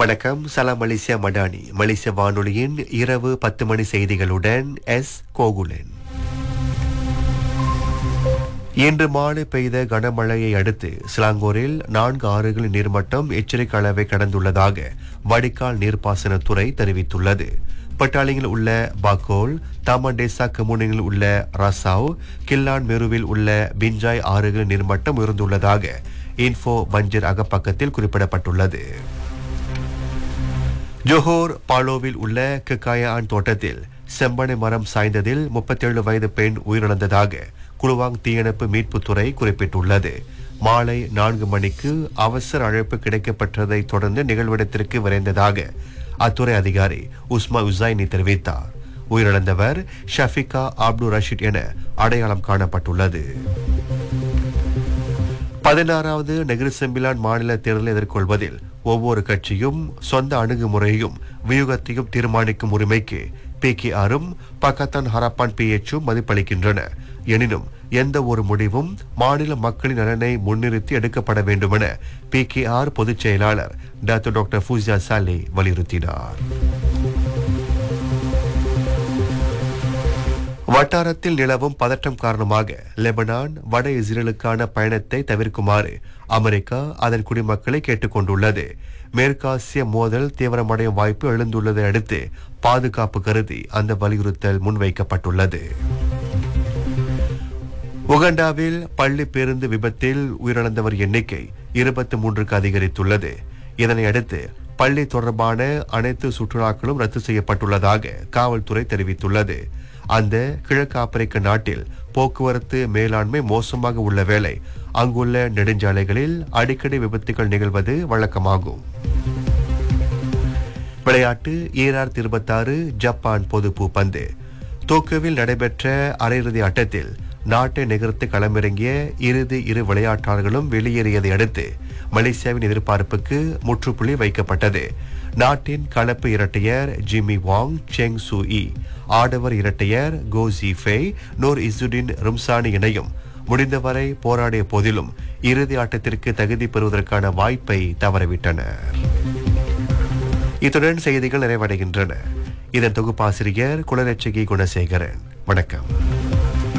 வணக்கம் சலாம் மலேசியா மடானி மலேசிய வானொலியின் இரவு பத்து மணி செய்திகளுடன் எஸ் கோகுலன் இன்று மாலை பெய்த கனமழையை அடுத்து சிலாங்கூரில் நான்கு ஆறுகளின் நீர்மட்டம் எச்சரிக்கை அளவை கடந்துள்ளதாக வடிகால் நீர்ப்பாசனத்துறை தெரிவித்துள்ளது பட்டாளியில் உள்ள பாக்கோல் தாமண்டேசா கமுனியில் உள்ள ரசாவ் கில்லான் மெருவில் உள்ள பிஞ்சாய் ஆறுகளின் நீர்மட்டம் உயர்ந்துள்ளதாக இன்ஃபோ பஞ்சர் அகப்பக்கத்தில் குறிப்பிடப்பட்டுள்ளது ஜோஹோர் பாலோவில் உள்ள கிக்காயான் தோட்டத்தில் செம்பனை மரம் சாய்ந்ததில் முப்பத்தேழு வயது பெண் உயிரிழந்ததாக குலுவாங் தீயணைப்பு மீட்புத்துறை குறிப்பிட்டுள்ளது மாலை நான்கு மணிக்கு அவசர அழைப்பு கிடைக்கப்பட்டதை தொடர்ந்து நிகழ்விடத்திற்கு விரைந்ததாக அத்துறை அதிகாரி உஸ்மா உசைனி தெரிவித்தார் உயிரிழந்தவர் ஷஃபிகா அப்துல் ரஷீத் என அடையாளம் காணப்பட்டுள்ளது பதினாறாவது நெகிரி செம்பிலான் மாநில தேர்தலை எதிர்கொள்வதில் ஒவ்வொரு கட்சியும் சொந்த அணுகுமுறையையும் வியூகத்தையும் தீர்மானிக்கும் உரிமைக்கு பி கே ஆரும் பக்கத்தான் ஹரப்பான் பி எச்சும் மதிப்பளிக்கின்றன எனினும் எந்த ஒரு முடிவும் மாநில மக்களின் நலனை முன்னிறுத்தி எடுக்கப்பட வேண்டுமென பி கே ஆர் பொதுச் செயலாளர் டாக்டர் டாக்டர் ஃபூசியா சாலே வலியுறுத்தினார் வட்டாரத்தில் நிலவும் பதற்றம் காரணமாக லெபனான் வட இஸ்ரேலுக்கான பயணத்தை தவிர்க்குமாறு அமெரிக்கா அதன் குடிமக்களை கேட்டுக்கொண்டுள்ளது மேற்காசிய மோதல் தீவிரமடையும் வாய்ப்பு எழுந்துள்ளதை அடுத்து பாதுகாப்பு கருதி அந்த வலியுறுத்தல் முன்வைக்கப்பட்டுள்ளது உகண்டாவில் பள்ளி பேருந்து விபத்தில் உயிரிழந்தவர் எண்ணிக்கை இருபத்தி மூன்றுக்கு அதிகரித்துள்ளது இதனை அடுத்து பள்ளி தொடர்பான அனைத்து சுற்றுலாக்களும் ரத்து செய்யப்பட்டுள்ளதாக காவல்துறை தெரிவித்துள்ளது அந்த கிழக்கு ஆப்பிரிக்க நாட்டில் போக்குவரத்து மேலாண்மை மோசமாக உள்ள வேளை அங்குள்ள நெடுஞ்சாலைகளில் அடிக்கடி விபத்துகள் நிகழ்வது வழக்கமாகும் விளையாட்டு ஈராயிரத்தி இருபத்தாறு ஜப்பான் பொது பூப்பந்து டோக்கியோவில் நடைபெற்ற அரையிறுதி ஆட்டத்தில் நாட்டை நிகழ்த்து களமிறங்கிய இறுதி இரு விளையாட்டாளர்களும் வெளியேறியதை அடுத்து மலேசியாவின் எதிர்பார்ப்புக்கு முற்றுப்புள்ளி வைக்கப்பட்டது நாட்டின் கலப்பு இரட்டையர் ஜிம்மி வாங் செங் சு இ ஆடவர் இரட்டையர் கோ ஜிஃபே நூர் இசுடின் ரும்சானி இணையும் முடிந்தவரை போராடிய போதிலும் இறுதி ஆட்டத்திற்கு தகுதி பெறுவதற்கான வாய்ப்பை தவறவிட்டனர் இத்துடன் செய்திகள் நிறைவடைகின்றன இதன் தொகுப்பாசிரியர் குலரட்சகி குணசேகரன் வணக்கம்